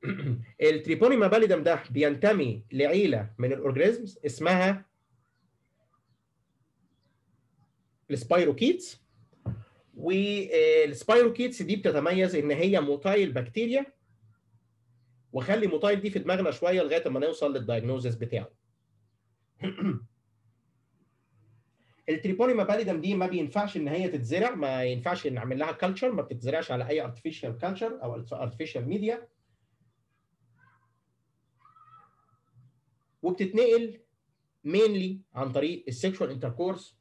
التريبونيما باليدم ده بينتمي لعيله من الاورجانيزمز اسمها السبايروكيتس والسبايروكيتس دي بتتميز ان هي موتايل بكتيريا وخلي موتايل دي في دماغنا شويه لغايه ما نوصل للدايجنوزس بتاعه التريبونيما باليدم دي ما بينفعش ان هي تتزرع ما ينفعش نعمل لها كلتشر ما بتتزرعش على اي ارتفيشال كلتشر او ارتفيشال ميديا وبتتنقل مينلي عن طريق السكشوال انتركورس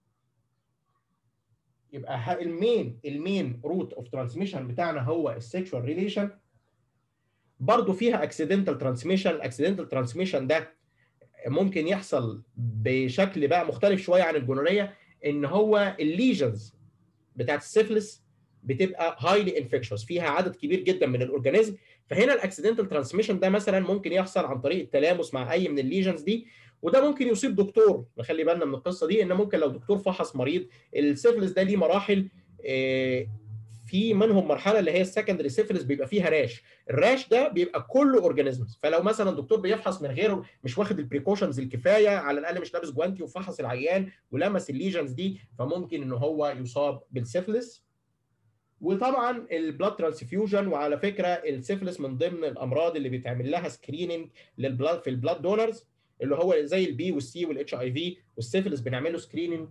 يبقى المين المين روت اوف ترانسميشن بتاعنا هو السكشوال ريليشن برضه فيها اكسيدنتال ترانسميشن الاكسيدنتال ترانسميشن ده ممكن يحصل بشكل بقى مختلف شويه عن الجونوريه ان هو الليجنز بتاعت السيفلس بتبقى هايلي انفكشوس فيها عدد كبير جدا من الاورجانيزم فهنا الاكسيدنتال ترانسميشن ده مثلا ممكن يحصل عن طريق التلامس مع اي من الليجنز دي وده ممكن يصيب دكتور نخلي بالنا من القصه دي ان ممكن لو دكتور فحص مريض السيفلس ده ليه مراحل في منهم مرحله اللي هي السكندري سيفلس بيبقى فيها راش الراش ده بيبقى كله اورجانيزمز فلو مثلا الدكتور بيفحص من غير مش واخد البريكوشنز الكفايه على الاقل مش لابس جوانتي وفحص العيان ولمس الليجنز دي فممكن ان هو يصاب بالسيفلس وطبعا البلاد ترانسفيوجن وعلى فكره السيفلس من ضمن الامراض اللي بيتعمل لها سكريننج للبلاد في البلاد دونرز اللي هو زي البي والسي والاتش اي في والسيفلس بنعمل له سكريننج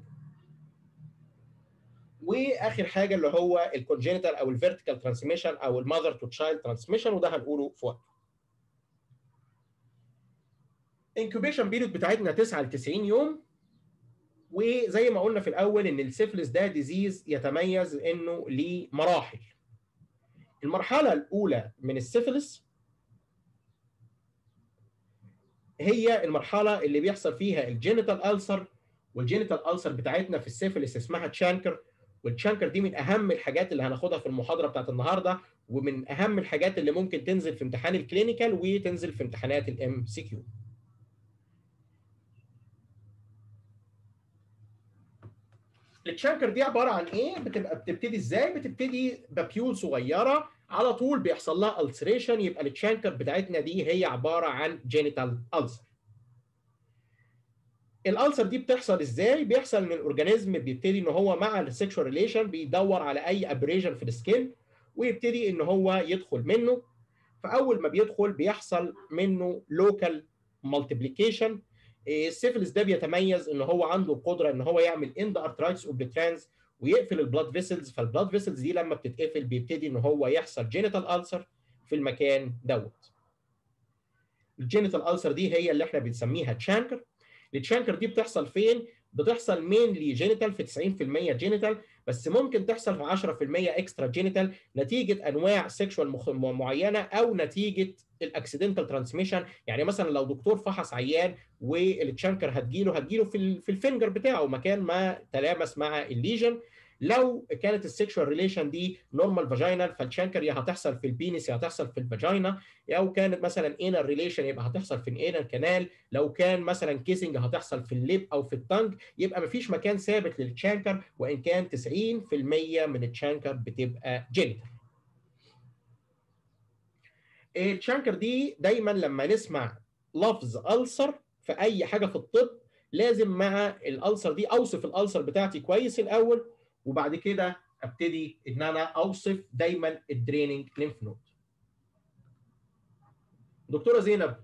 واخر حاجه اللي هو الكونجينيتال او الفيرتيكال ترانسميشن او المذر تو تشايلد ترانسميشن وده هنقوله في وقته. انكوبيشن بيريود بتاعتنا 9 ل 90 يوم وزي ما قلنا في الاول ان السيفلس ده ديزيز يتميز انه ليه مراحل. المرحله الاولى من السيفلس هي المرحله اللي بيحصل فيها الجينيتال ألسر والجينيتال ألسر بتاعتنا في السيفلس اسمها تشانكر والتشانكر دي من اهم الحاجات اللي هناخدها في المحاضره بتاعت النهارده ومن اهم الحاجات اللي ممكن تنزل في امتحان الكلينيكال وتنزل في امتحانات الام سي كيو التشانكر دي عباره عن ايه بتبقى بتبتدي ازاي بتبتدي بابيول صغيره على طول بيحصل لها السريشن يبقى التشانكر بتاعتنا دي هي عباره عن جينيتال ألسر الالسر دي بتحصل ازاي؟ بيحصل ان الاورجانيزم بيبتدي ان هو مع السكشوال ريليشن بيدور على اي ابريجن في السكين ويبتدي ان هو يدخل منه فاول ما بيدخل بيحصل منه لوكال مالتيبليكيشن السيفلس ده بيتميز ان هو عنده القدره ان هو يعمل اند ارترايتس اوبليترانز ويقفل البلاد فيسلز فالبلاد فيسلز دي لما بتتقفل بيبتدي ان هو يحصل جينيتال السر في المكان دوت الجينيتال السر دي هي اللي احنا بنسميها تشانكر التشانكر دي بتحصل فين؟ بتحصل مينلي جينيتال في 90% جينيتال بس ممكن تحصل في 10% اكسترا جينيتال نتيجه انواع سيكشوال مخ... معينه او نتيجه الاكسيدنتال ترانسميشن يعني مثلا لو دكتور فحص عيان والتشانكر هتجيله هتجيله في ال... في الفينجر بتاعه مكان ما تلامس مع الليجن لو كانت السكشوال ريليشن دي نورمال فاجينال فالتشانكر يا هتحصل في البينس يا هتحصل في الفاجينا او كانت مثلا انال ريليشن يبقى هتحصل في الانال كانال لو كان مثلا كيسنج هتحصل في الليب او في التنج يبقى مفيش مكان ثابت للتشانكر وان كان 90% من التشانكر بتبقى جينيتال التشانكر دي دايما لما نسمع لفظ ألسر في اي حاجه في الطب لازم مع الألسر دي اوصف الألسر بتاعتي كويس الاول وبعد كده ابتدي ان انا اوصف دايما الدريننج ليمف نود دكتوره زينب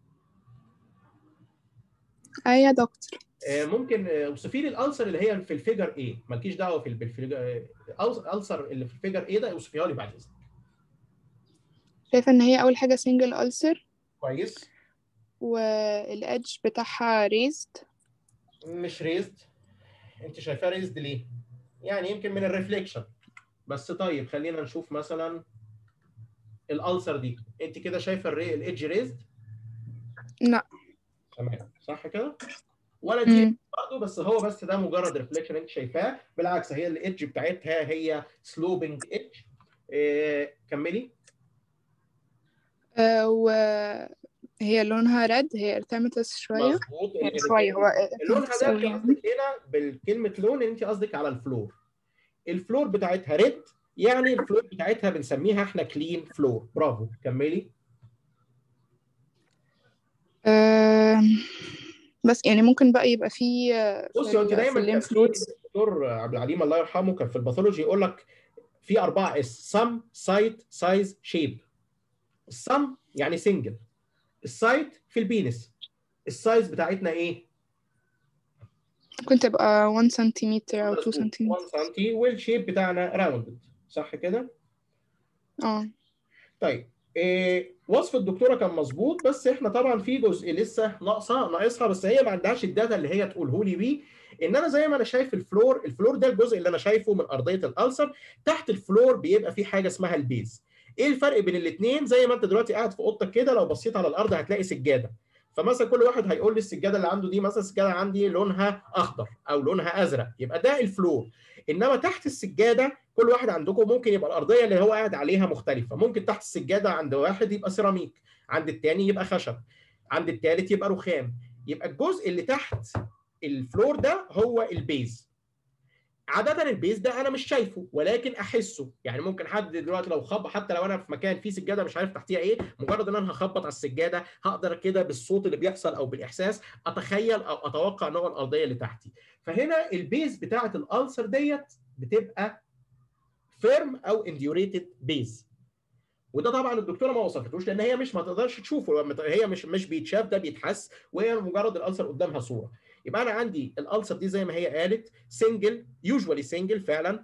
اي يا دكتور ممكن اوصفي لي الالسر اللي هي في الفيجر ايه مالكيش دعوه في الفيجر الالسر اللي في الفيجر ايه ده اوصفيها لي بعد اذنك شايفه ان هي اول حاجه سنجل ألسر كويس والادج بتاعها ريزد مش ريزد انت شايفاها ريزد ليه يعني يمكن من الريفليكشن بس طيب خلينا نشوف مثلا الالسر دي انت كده شايفه الايدج ريزد لا تمام صح كده ولا دي برضه بس هو بس ده مجرد ريفليكشن انت شايفاه بالعكس هي الايدج بتاعتها هي سلوبنج ايدج إيه كملي آه وهي لونها ريد هي ارتمتس شويه مظبوط شويه هو لونها ارتمتس ده قوي انت قصدك هنا بالكلمه لون انت قصدك على الفلور الفلور بتاعتها ريد يعني الفلور بتاعتها بنسميها احنا كلين فلور برافو كملي آه، بس يعني ممكن بقى يبقى في بصي هو انت دايما كان في الليمف الدكتور عبد العليم الله يرحمه كان في الباثولوجي يقول لك في اربعه اس سم سايت سايز شيب السم يعني سنجل السايت في البينس السايز بتاعتنا ايه؟ ممكن تبقى 1 سنتيمتر أو 2 سنتيمتر 1 سم والشيب بتاعنا راوندد صح كده؟ اه طيب إيه وصف الدكتوره كان مظبوط بس احنا طبعا في جزء لسه ناقصه ناقصها بس هي ما عندهاش الداتا اللي هي تقوله لي بيه ان انا زي ما انا شايف الفلور الفلور ده الجزء اللي انا شايفه من ارضيه الالسر تحت الفلور بيبقى في حاجه اسمها البيز ايه الفرق بين الاثنين زي ما انت دلوقتي قاعد في اوضتك كده لو بصيت على الارض هتلاقي سجاده فمثلا كل واحد هيقول لي السجاده اللي عنده دي مثلا السجاده عندي لونها اخضر او لونها ازرق يبقى ده الفلور انما تحت السجاده كل واحد عندكم ممكن يبقى الارضيه اللي هو قاعد عليها مختلفه ممكن تحت السجاده عند واحد يبقى سيراميك عند الثاني يبقى خشب عند الثالث يبقى رخام يبقى الجزء اللي تحت الفلور ده هو البيز عادة البيز ده انا مش شايفه ولكن احسه يعني ممكن حد دلوقتي لو خبط حتى لو انا في مكان فيه سجاده مش عارف تحتيها ايه مجرد ان انا هخبط على السجاده هقدر كده بالصوت اللي بيحصل او بالاحساس اتخيل او اتوقع نوع الارضيه اللي تحتي فهنا البيز بتاعه الالسر ديت بتبقى فيرم او انديوريتد بيز وده طبعا الدكتوره ما وصفتوش لان هي مش ما تقدرش تشوفه لما ت- هي مش مش بيتشاف ده بيتحس وهي مجرد الالسر قدامها صوره يبقى انا عندي الالسر دي زي ما هي قالت سنجل يوجوالي سنجل فعلا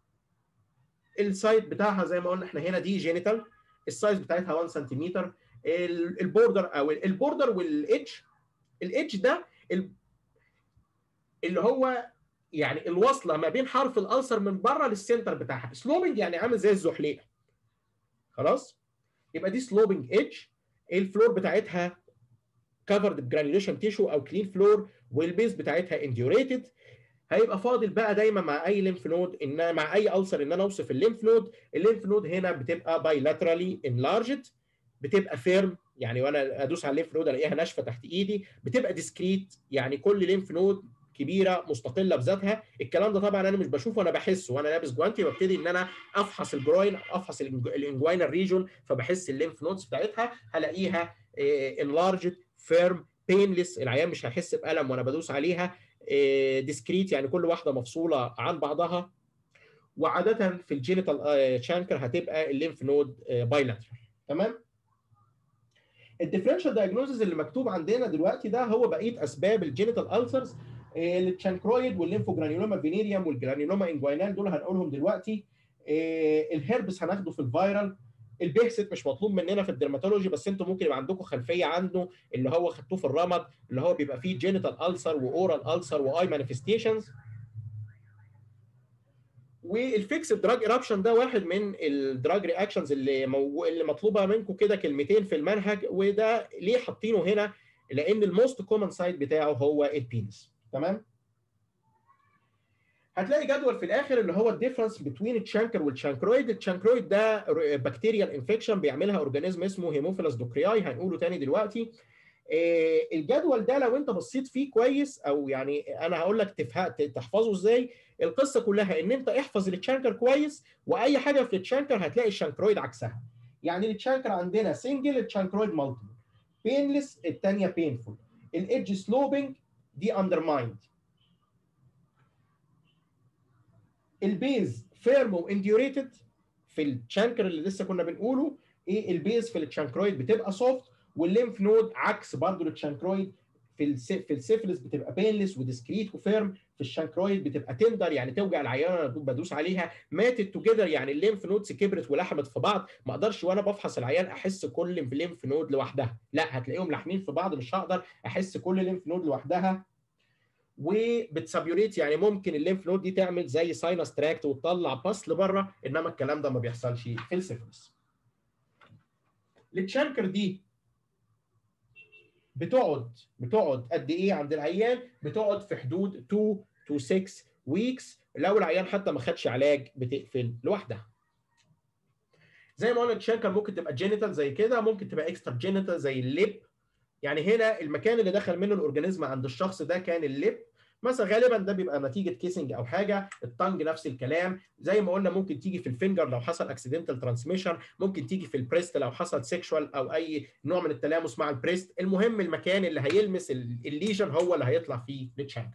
السايد بتاعها زي ما قلنا احنا هنا دي جينيتال السايز بتاعتها 1 سنتيمتر البوردر او البوردر والايدج الايدج ده ال- اللي هو يعني الوصله ما بين حرف الالسر من بره للسنتر بتاعها سلوبنج يعني عامل زي الزحليقه خلاص يبقى دي سلوبنج ايدج الفلور بتاعتها كفرد بجرانيوليشن تيشو او كلين فلور والبيز بتاعتها انديوريتد هيبقى فاضل بقى دايما مع اي ليمف نود ان مع اي ألسر ان انا اوصف الليمف نود الليمف نود هنا بتبقى بايلاترالي انلارجد بتبقى فيرم يعني وانا ادوس على الليمف نود الاقيها ناشفه تحت ايدي بتبقى ديسكريت يعني كل ليمف نود كبيره مستقله بذاتها الكلام ده طبعا انا مش بشوفه انا بحسه وانا لابس جوانتي ببتدي ان انا افحص الجروين افحص الانجوينال ريجون فبحس الليمف نودز بتاعتها هلاقيها انلارجد فيرم بينلس العيان مش هيحس بالم وانا بدوس عليها ديسكريت يعني كل واحده مفصوله عن بعضها وعاده في الجينيتال شانكر هتبقى الليمف نود بايلاترال تمام الديفرنشال دايجنوزز اللي مكتوب عندنا دلوقتي ده هو بقيه اسباب الجينيتال السرز التشانكرويد والليمفوجرانيولوما فينيريوم والجرانيولوما انجوينال دول هنقولهم دلوقتي الهربس هناخده في الفيرال البيهست مش مطلوب مننا في الدرماتولوجي بس انتوا ممكن يبقى عندكم خلفيه عنه اللي هو خدتوه في الرمد اللي هو بيبقى فيه جينيتال السر واورال السر واي مانيفستيشنز والفيكس دراج ايرابشن ده واحد من الدراج رياكشنز اللي مو... اللي مطلوبه منكم كده كلمتين في المنهج وده ليه حاطينه هنا لان الموست كومن سايد بتاعه هو البينس تمام هتلاقي جدول في الاخر اللي هو الديفرنس بين التشانكر والتشانكرويد التشانكرويد ده بكتيريال انفكشن بيعملها اورجانيزم اسمه هيموفيلس دوكرياي هنقوله تاني دلوقتي الجدول ده لو انت بصيت فيه كويس او يعني انا هقول لك تحفظه ازاي القصه كلها ان انت احفظ التشانكر كويس واي حاجه في التشانكر هتلاقي الشانكرويد عكسها يعني التشانكر عندنا سنجل التشانكرويد مالتيبل بينلس الثانيه بينفول الايدج سلوبنج دي اندرمايند البيز فيرم وانديوريتد في التشانكر اللي لسه كنا بنقوله ايه البيز في التشانكرويد بتبقى سوفت والليمف نود عكس برضه التشانكرويد في الس... في السيفلس بتبقى بينلس وديسكريت وفيرم في الشانكرويد بتبقى تندر يعني توجع العيان انا بدوس عليها ماتت توجذر يعني الليمف نودز كبرت ولحمت في بعض ما اقدرش وانا بفحص العيان احس كل ليمف نود لوحدها لا هتلاقيهم لاحمين في بعض مش هقدر احس كل ليمف نود لوحدها وبتسابيوريت يعني ممكن الليمف نود دي تعمل زي ساينس تراكت وتطلع باس لبره انما الكلام ده ما بيحصلش في السيفلس التشانكر دي بتقعد بتقعد قد ايه عند العيان بتقعد في حدود 2 to 6 ويكس لو العيان حتى ما خدش علاج بتقفل لوحدها زي ما قلنا التشانكر ممكن تبقى جينيتال زي كده ممكن تبقى اكسترا جينيتال زي الليب يعني هنا المكان اللي دخل منه الاورجانيزم عند الشخص ده كان الليب مثلا غالبا ده بيبقى نتيجه كيسنج او حاجه التانج نفس الكلام زي ما قلنا ممكن تيجي في الفينجر لو حصل اكسيدنتال ترانسميشن ممكن تيجي في البريست لو حصل سيكشوال او اي نوع من التلامس مع البريست المهم المكان اللي هيلمس الليجن هو اللي هيطلع فيه التشانكر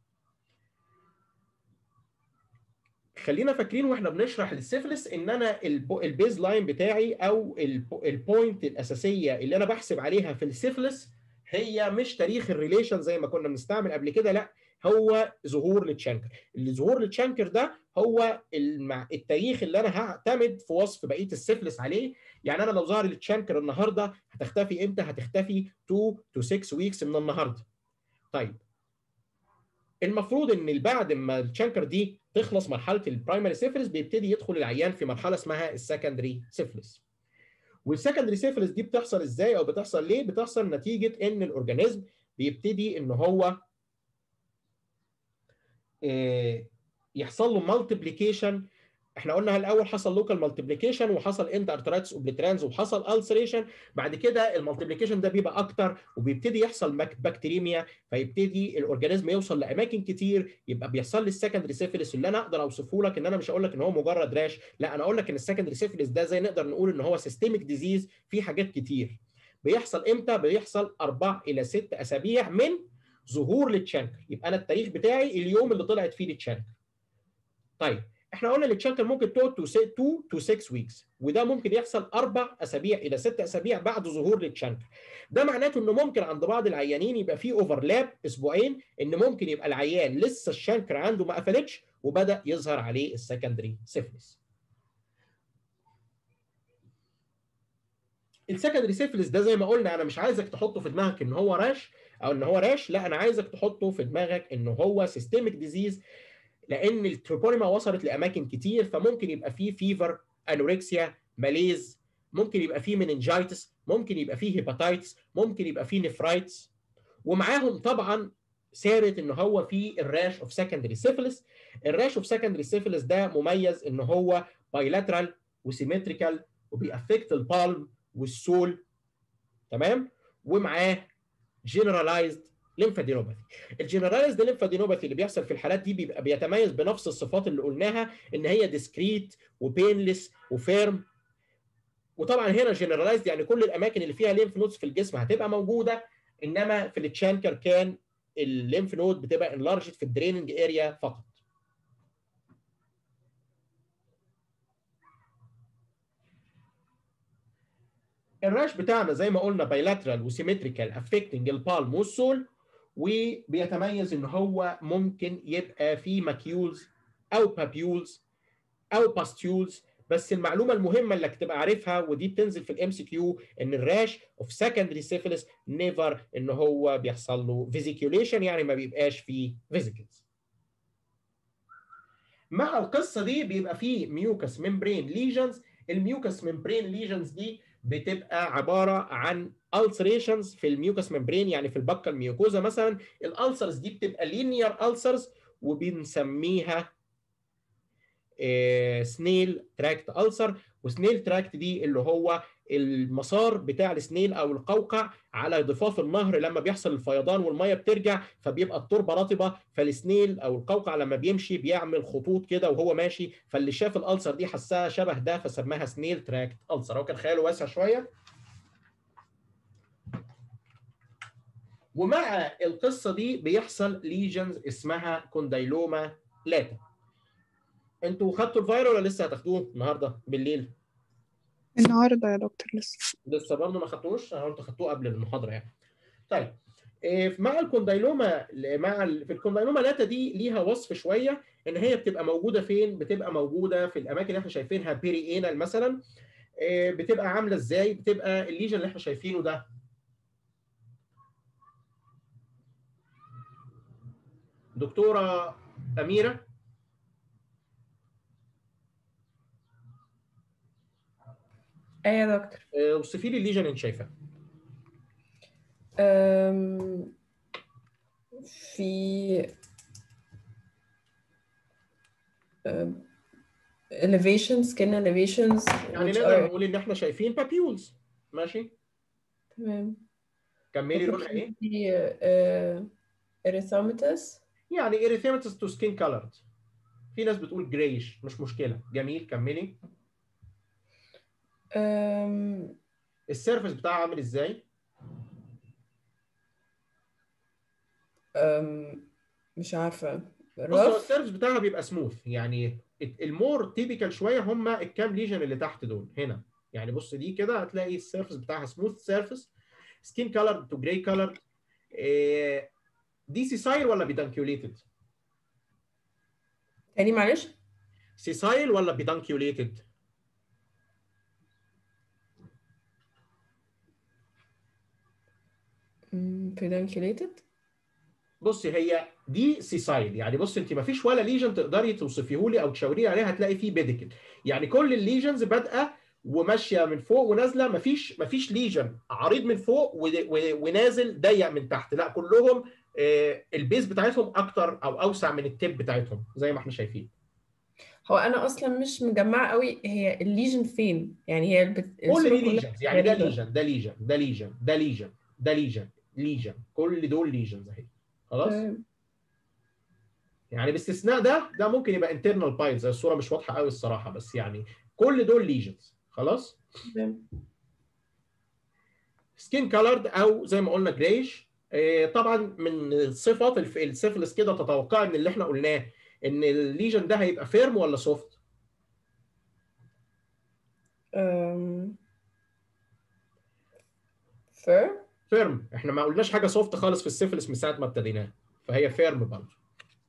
خلينا فاكرين واحنا بنشرح السيفلس ان انا البيز لاين بتاعي او البوينت الاساسيه اللي انا بحسب عليها في السيفلس هي مش تاريخ الريليشن زي ما كنا بنستعمل قبل كده لا هو ظهور للتشانكر الظهور للتشانكر ده هو المع... التاريخ اللي انا هعتمد في وصف بقيه السيفلس عليه يعني انا لو ظهر التشانكر النهارده هتختفي امتى هتختفي 2 to 6 ويكس من النهارده طيب المفروض ان بعد ما التشانكر دي تخلص مرحله البرايمري سيفلس بيبتدي يدخل العيان في مرحله اسمها السكندري سيفلس والسكندري سيفلس دي بتحصل ازاي او بتحصل ليه بتحصل نتيجه ان الاورجانيزم بيبتدي ان هو يحصل له مالتيبليكيشن احنا قلنا الاول حصل لوكال مالتيبليكيشن وحصل انت ارترايتس اوبليترانز وحصل السريشن بعد كده المالتيبليكيشن ده بيبقى اكتر وبيبتدي يحصل بكتيريميا فيبتدي الاورجانيزم يوصل لاماكن كتير يبقى بيحصل لي السكندري سيفيلس اللي انا اقدر اوصفه لك ان انا مش هقول لك ان هو مجرد راش لا انا اقول لك ان السكندري سيفيلس ده زي نقدر نقول ان هو سيستميك ديزيز فيه حاجات كتير بيحصل امتى بيحصل اربع الى ست اسابيع من ظهور للتشانكر يبقى انا التاريخ بتاعي اليوم اللي طلعت فيه التشانكر طيب احنا قلنا التشانكر ممكن تقعد 2 تو 6 ويكس وده ممكن يحصل اربع اسابيع الى ست اسابيع بعد ظهور للتشانكر ده معناته انه ممكن عند بعض العيانين يبقى في اوفرلاب اسبوعين ان ممكن يبقى العيان لسه الشانكر عنده ما قفلتش وبدا يظهر عليه السكندري سيفلس السكندري سيفلس ده زي ما قلنا انا مش عايزك تحطه في دماغك ان هو راش او ان هو راش لا انا عايزك تحطه في دماغك ان هو سيستميك ديزيز لان التروبونيما وصلت لاماكن كتير فممكن يبقى فيه فيفر انوركسيا ماليز ممكن يبقى فيه مننجايتس ممكن يبقى فيه هيباتايتس ممكن يبقى فيه نفرايتس ومعاهم طبعا سارت ان هو في الراش اوف سكندري سيفلس الراش اوف سكندري سيفلس ده مميز ان هو بايلاترال وسيمتريكال وبيأفكت البالم والسول تمام ومعاه جنرالايزد ليمفادينوباثي الجنرالايزد ليمفادينوباثي اللي بيحصل في الحالات دي بيبقى بيتميز بنفس الصفات اللي قلناها ان هي ديسكريت وبينلس وفيرم وطبعا هنا جنرالايزد يعني كل الاماكن اللي فيها ليمف نودز في الجسم هتبقى موجوده انما في التشانكر كان الليمف نود بتبقى انلارجت في الدريننج اريا فقط الراش بتاعنا زي ما قلنا بايلاترال وسيمتريكال افكتنج البالم والسول وبيتميز ان هو ممكن يبقى فيه ماكيولز او بابيولز او باستيولز بس المعلومه المهمه اللي تبقى عارفها ودي بتنزل في الام سي كيو ان الراش اوف سكندري سيفيلس نيفر ان هو بيحصل له فيزيكيوليشن يعني ما بيبقاش فيه فيزيكلز مع القصه دي بيبقى فيه ميوكس ممبرين ليجنز الميوكس ممبرين ليجنز دي بتبقى عباره عن ulcerations في الميوكس ممبرين يعني في البكه الميوكوزا مثلا الالسرز دي بتبقى لينير السرز وبنسميها سنيل تراكت ألسر وسنيل تراكت دي اللي هو المسار بتاع السنيل او القوقع على ضفاف النهر لما بيحصل الفيضان والميه بترجع فبيبقى التربه رطبه فالسنيل او القوقع لما بيمشي بيعمل خطوط كده وهو ماشي فاللي شاف الالسر دي حسها شبه ده فسماها سنيل تراكت ألسر هو كان خياله واسع شويه ومع القصه دي بيحصل ليجنز اسمها كوندايلوما لاتا انتوا خدتوا الفاير ولا لسه هتاخدوه النهارده بالليل؟ النهارده يا دكتور لسه لسه برضه ما خدتوش انا قلت خدتوه قبل المحاضره يعني. طيب مع الكوندايلوما مع ال... في الكوندايلوما لاتا دي ليها وصف شويه ان هي بتبقى موجوده فين؟ بتبقى موجوده في الاماكن اللي احنا شايفينها بيري انال مثلا بتبقى عامله ازاي؟ بتبقى الليجن اللي احنا شايفينه ده دكتوره اميره ايه يا دكتور اوصفي لي الليجن اللي انت شايفاه أم، في أم، elevation skin elevations يعني which نقدر are نقول ان احنا شايفين بابيولز ماشي تمام كملي لونها وفي ايه في، آه، erythematous يعني erythematous to skin colored في ناس بتقول جريش مش مشكله جميل كملي أم... السيرفس بتاعها عامل ازاي أم... مش عارفة بص هو رف السيرفس بتاعها بيبقى سموث يعني المور تيبيكال شويه هم الكام ليجن اللي تحت دول هنا يعني بص دي كده هتلاقي السيرفس بتاعها سموث سيرفس سكين كولر تو جراي كولر دي سيسايل ولا بيدانكيوليتد تاني معلش سيسايل ولا بيدانكيوليتد بيدانكيوليتد بصي هي دي سيسايد يعني بص انت ما فيش ولا ليجن تقدري توصفيه لي او تشاوري لي عليه هتلاقي فيه بيديكل يعني كل الليجنز بادئه وماشيه من فوق ونازله ما فيش ما فيش ليجن عريض من فوق و- و- ونازل ضيق من تحت لا كلهم آه، البيز بتاعتهم اكتر او اوسع من التيب بتاعتهم زي ما احنا شايفين هو انا اصلا مش مجمعه قوي هي الليجن فين يعني هي البت... كل الصورة دي كلها ليجنز يعني ده غريبة. ليجن ده ليجن ده ليجن ده ليجن ده ليجن ليجن كل دول ليجنز اهي خلاص تمام. يعني باستثناء ده ده ممكن يبقى انترنال بايلز الصوره مش واضحه قوي الصراحه بس يعني كل دول ليجنز خلاص تمام. سكين كولرد او زي ما قلنا جريش طبعا من صفات الف- السيفلس كده تتوقع ان اللي احنا قلناه ان الليجن ده هيبقى فيرم ولا سوفت أم... فر فيرم احنا ما قلناش حاجه سوفت خالص في السيفلس من ساعه ما ابتديناه فهي فيرم برضه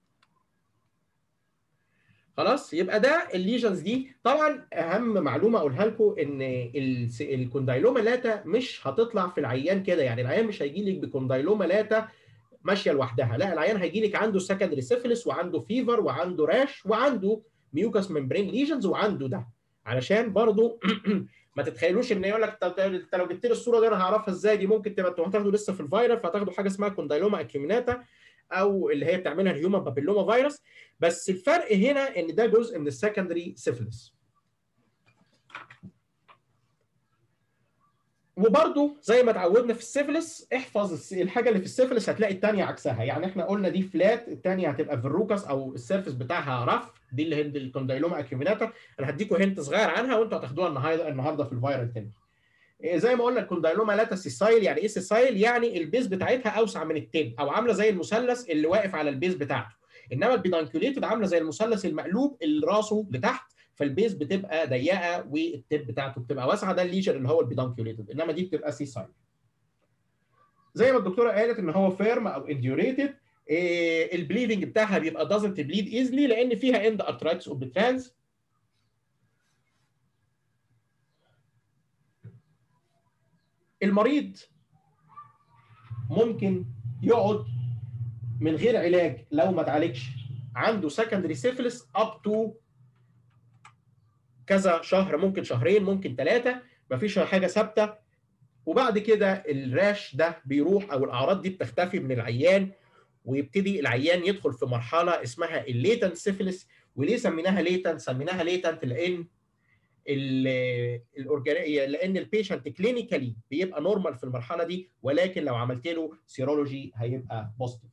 خلاص يبقى ده الليجنز دي طبعا اهم معلومه اقولها لكم ان الس- الكوندايلوما لاتا مش هتطلع في العيان كده يعني العيان مش هيجي لك بكوندايلوما لاتا ماشيه لوحدها لا العيان هيجي لك عنده سكندري سيفلس وعنده فيفر وعنده راش وعنده ميوكاس ممبرين ليجنز وعنده ده علشان برضو ما تتخيلوش ان يقول لك طب انت لو جبت لي الصوره دي انا هعرفها ازاي دي ممكن تبقى انتوا هتاخدوا لسه في الفيروس فهتاخدوا حاجه اسمها كوندايلوما اكيوميناتا او اللي هي بتعملها الهيومن بابيلوما فيروس بس الفرق هنا ان ده جزء من السكندري سيفلس وبرده زي ما اتعودنا في السيفلس احفظ الس- الحاجه اللي في السيفلس هتلاقي الثانيه عكسها يعني احنا قلنا دي فلات الثانيه هتبقى فيروكاس او السيرفس بتاعها رف دي اللي هي الكوندايلوما اكيوميناتا انا هديكم هنت صغير عنها وانتوا هتاخدوها النهارده النهارده في الفايرال تاني إيه زي ما قلنا الكوندايلوما لاتا سيسايل يعني ايه سيسايل يعني البيز بتاعتها اوسع من التيب او عامله زي المثلث اللي واقف على البيز بتاعته انما البيدانكيوليتد عامله زي المثلث المقلوب اللي راسه لتحت فالبيز بتبقى ضيقه والتيب بتاعته بتبقى واسعه ده الليجر اللي هو البيدانكيوليتد انما دي بتبقى سيسايل زي ما الدكتوره قالت ان هو فيرم او انديوريتد إيه البليدنج بتاعها بيبقى doesn't bleed easily لان فيها end arthritis of the trans المريض ممكن يقعد من غير علاج لو ما اتعالجش عنده secondary syphilis up to كذا شهر ممكن شهرين ممكن ثلاثة مفيش حاجة ثابتة وبعد كده الراش ده بيروح او الاعراض دي بتختفي من العيان ويبتدي العيان يدخل في مرحله اسمها الليتنت سيفيلس وليه سميناها ليتنت؟ سميناها ليتنت لان الاورجانيه لان البيشنت كلينيكالي بيبقى نورمال في المرحله دي ولكن لو عملت له سيرولوجي هيبقى بوزيتيف.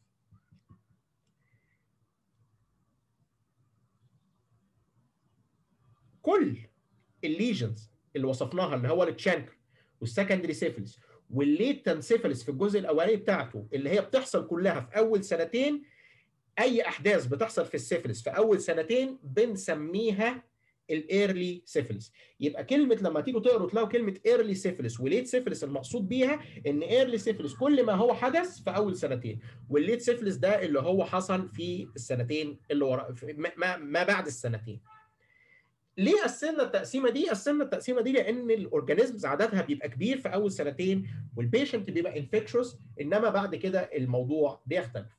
كل الليجنز اللي وصفناها اللي هو التشانكر والسكندري سيفلس والليتن سيفلس في الجزء الاولاني بتاعته اللي هي بتحصل كلها في اول سنتين اي احداث بتحصل في السيفلس في اول سنتين بنسميها الايرلي سيفلس يبقى كلمه لما تيجوا تقروا تلاقوا كلمه ايرلي سيفلس وليت سيفلس المقصود بيها ان ايرلي سيفلس كل ما هو حدث في اول سنتين والليت سيفلس ده اللي هو حصل في السنتين اللي ورا ما, ما بعد السنتين ليه قسمنا التقسيمه دي؟ قسمنا التقسيمه دي لان الاورجانيزمز عددها بيبقى كبير في اول سنتين والبيشنت بيبقى انفكشوس انما بعد كده الموضوع بيختلف.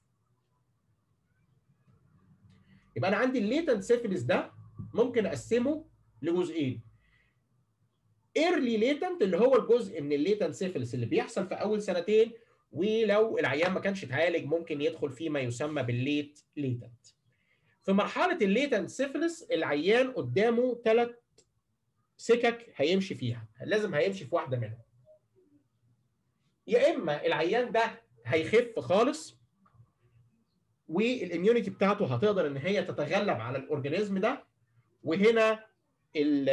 يبقى انا عندي الليتنت سيفيلس ده ممكن اقسمه لجزئين. ايرلي ليتنت اللي هو الجزء من الليتنت سيفيلس اللي بيحصل في اول سنتين ولو العيان ما كانش اتعالج ممكن يدخل في ما يسمى بالليت ليتنت. في مرحله الليتنت سيفلس العيان قدامه ثلاث سكك هيمشي فيها لازم هيمشي في واحده منهم يا اما العيان ده هيخف خالص والاميونيتي بتاعته هتقدر ان هي تتغلب على الاورجانيزم ده وهنا ال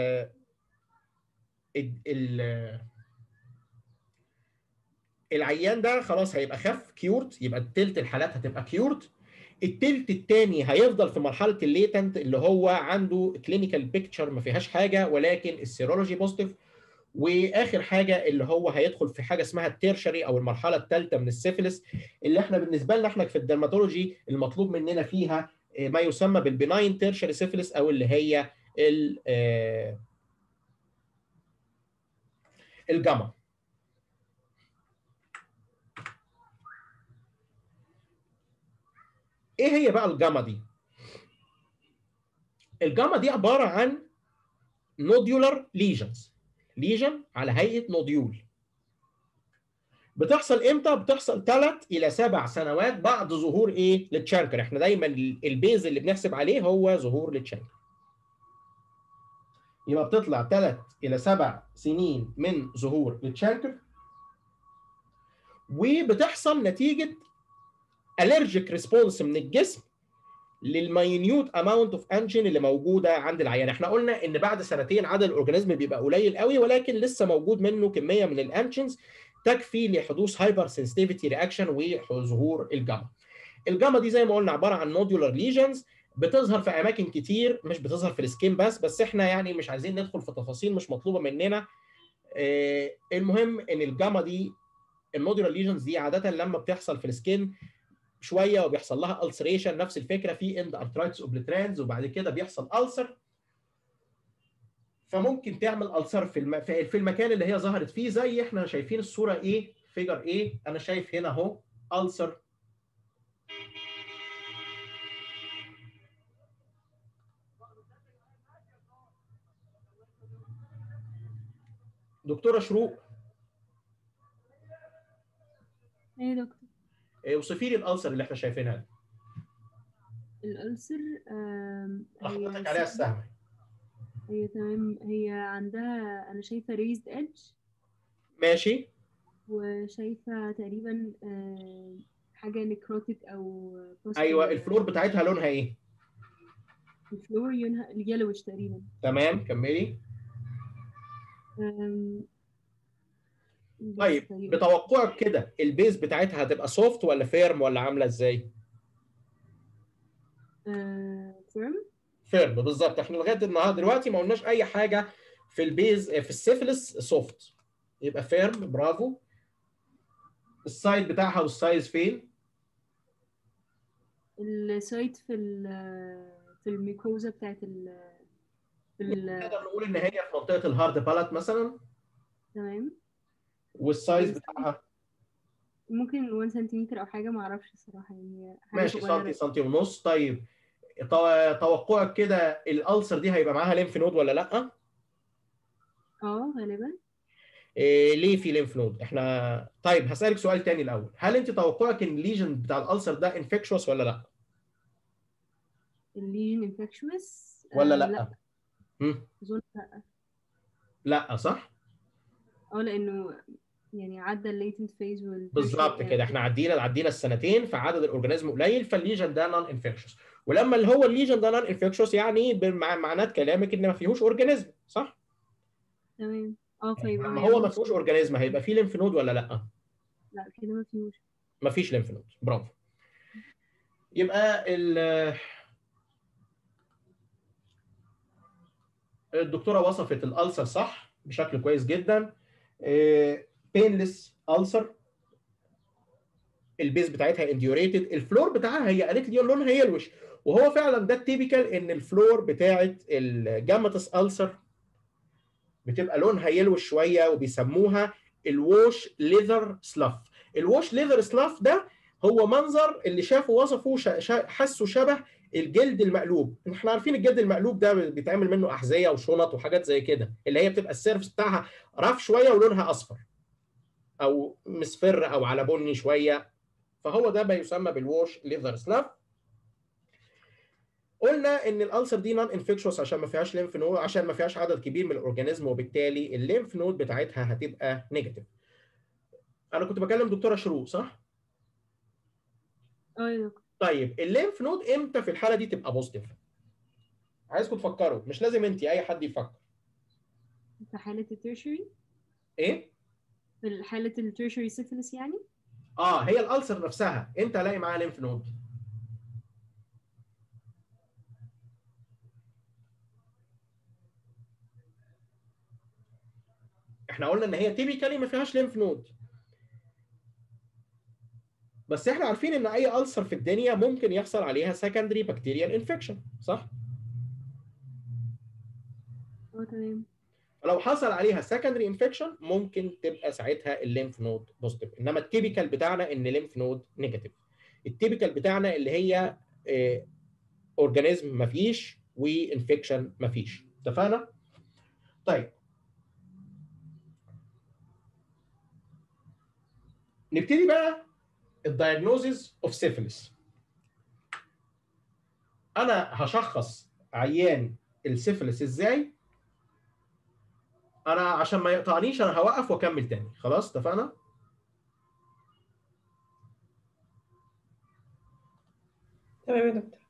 ال ال- العيان ده خلاص هيبقى خف كيورد يبقى التلت الحالات هتبقى كيورد التلت الثاني هيفضل في مرحله الليتنت اللي هو عنده كلينيكال بيكتشر ما فيهاش حاجه ولكن السيرولوجي بوزيتيف واخر حاجه اللي هو هيدخل في حاجه اسمها التيرشري او المرحله الثالثه من السيفلس اللي احنا بالنسبه لنا احنا في الدرماتولوجي المطلوب مننا فيها آه، ما يسمى بالبناين تيرشري سيفلس او اللي هي ال- آه، الجاما ايه هي بقى الجاما دي الجاما دي عباره عن نوديولار ليجنز ليجن على هيئه نوديول بتحصل امتى بتحصل ثلاث الى سبع سنوات بعد ظهور ايه للتشانكر احنا دايما البيز اللي بنحسب عليه هو ظهور للتشانكر يبقى بتطلع ثلاث الى سبع سنين من ظهور للتشانكر وبتحصل نتيجه الرجيك ريسبونس من الجسم للماينيوت اماونت اوف انجين اللي موجوده عند العيان احنا قلنا ان بعد سنتين عدد الاورجانيزم بيبقى قليل قوي ولكن لسه موجود منه كميه من الانجينز تكفي لحدوث هايبر سنسيتيفيتي رياكشن وظهور الجاما الجاما دي زي ما قلنا عباره عن نودولار ليجنز بتظهر في اماكن كتير مش بتظهر في السكين بس بس احنا يعني مش عايزين ندخل في تفاصيل مش مطلوبه مننا آه، المهم ان الجاما دي النودولار ليجنز دي عاده لما بتحصل في السكين شويه وبيحصل لها السريشن نفس الفكره في اند ارترايتس اوبليترانز وبعد كده بيحصل السر فممكن تعمل السر في الم... في في المكان اللي هي ظهرت فيه زي احنا شايفين الصوره ايه فيجر ايه انا شايف هنا اهو السر دكتوره شروق ايه يا دكتور إيه، اوصفي لي الالسر اللي احنا شايفينها دي الألسر آم، هي حضرتك عليها السهم هي تمام هي عندها أنا شايفة raised edge ماشي وشايفة تقريبا آم، حاجة نكروتيك أو ايوه الفلور بتاعتها لونها ايه الفلور يونها اليلوش تقريبا تمام كملي آم، بس طيب تقريباً. بتوقعك كده البيز بتاعتها هتبقى سوفت ولا فيرم ولا عامله ازاي آه، firm فيرم بالظبط احنا لغايه النهارده دلوقتي ما قلناش اي حاجه في البيز في السيفلس سوفت يبقى فيرم برافو السايد بتاعها والسايز فين السايت في ال في الميكوزا بتاعت ال في ال نقدر نقول ان هي في منطقه الهارد بالات مثلا تمام والسايز بتاعها ممكن 1 سنتيمتر أو حاجة معرفش الصراحة يعني حاجة ماشي صغيرة. سنتي سنتي ونص طيب تو- توقعك كده الالسر دي هيبقى معاها ليمف نود ولا لا اه غالبا إيه ليه في ليمف نود احنا طيب هسالك سؤال تاني الاول هل انت توقعك ان الليجن بتاع الالسر ده انفكشوس ولا لا الليجن انفكشوس ولا لا, لا مم. اظن لا لا صح اه لانه يعني عدى الليتنت فيز وال بالظبط كده احنا عدينا عدينا السنتين فعدد الاورجانيزم قليل فالليجن ده نون انفكشوس ولما اللي هو الليجن ده نون انفكشوس يعني بمع- معنات كلامك ان ما فيهوش اورجانيزم صح تمام اه فيبقى لما هو ما فيهوش اورجانيزم هيبقى فيه ليمف نود ولا لا لا كده ما فيهوش ما فيش ليمف نود برافو يبقى ال الدكتوره وصفت الالسر صح بشكل كويس جدا بينلس السر البيز بتاعتها انديوريتد الفلور بتاعها هي قالت لي لونها يلوش وهو فعلا ده التيبيكال ان الفلور بتاعت الجاماتس السر بتبقى لونها يلوش شويه وبيسموها الووش ليذر سلاف الووش ليذر سلاف ده هو منظر اللي شافه وصفه شا- شا- حسه شبه الجلد المقلوب احنا عارفين الجلد المقلوب ده بيتعمل منه احذيه وشنط وحاجات زي كده اللي هي بتبقى السيرفس بتاعها رف شويه ولونها اصفر او مصفر او على بني شويه فهو ده ما يسمى بالووش ليذر سلاف قلنا ان الالسر دي نون انفكشوس عشان ما فيهاش ليمف نود عشان ما فيهاش عدد كبير من الاورجانيزم وبالتالي الليمف نود بتاعتها هتبقى نيجاتيف انا كنت بكلم دكتوره شروق صح اه يا دكتور طيب الليمف نود امتى في الحاله دي تبقى بوزيتيف عايزكم تفكروا مش لازم انت اي حد يفكر في حالة التيرشري ايه في حالة التيرشري سيفلس يعني اه هي الالسر نفسها امتى الاقي معاها ليمف نود احنا قلنا ان هي تيبيكالي ما فيهاش ليمف نود بس احنا عارفين ان اي ألسر في الدنيا ممكن يحصل عليها secondary bacterial infection صح؟ اه تمام لو حصل عليها secondary infection ممكن تبقى ساعتها الليمف نود بوزيتيف انما التيبيكال بتاعنا ان ليمف نود نيجاتيف التيبيكال بتاعنا اللي هي اورجانيزم مفيش وانفكشن مفيش اتفقنا؟ طيب نبتدي بقى الدايجنوزز اوف سيفلس انا هشخص عيان السيفلس ازاي انا عشان ما يقطعنيش انا هوقف واكمل تاني خلاص اتفقنا تمام يا دكتور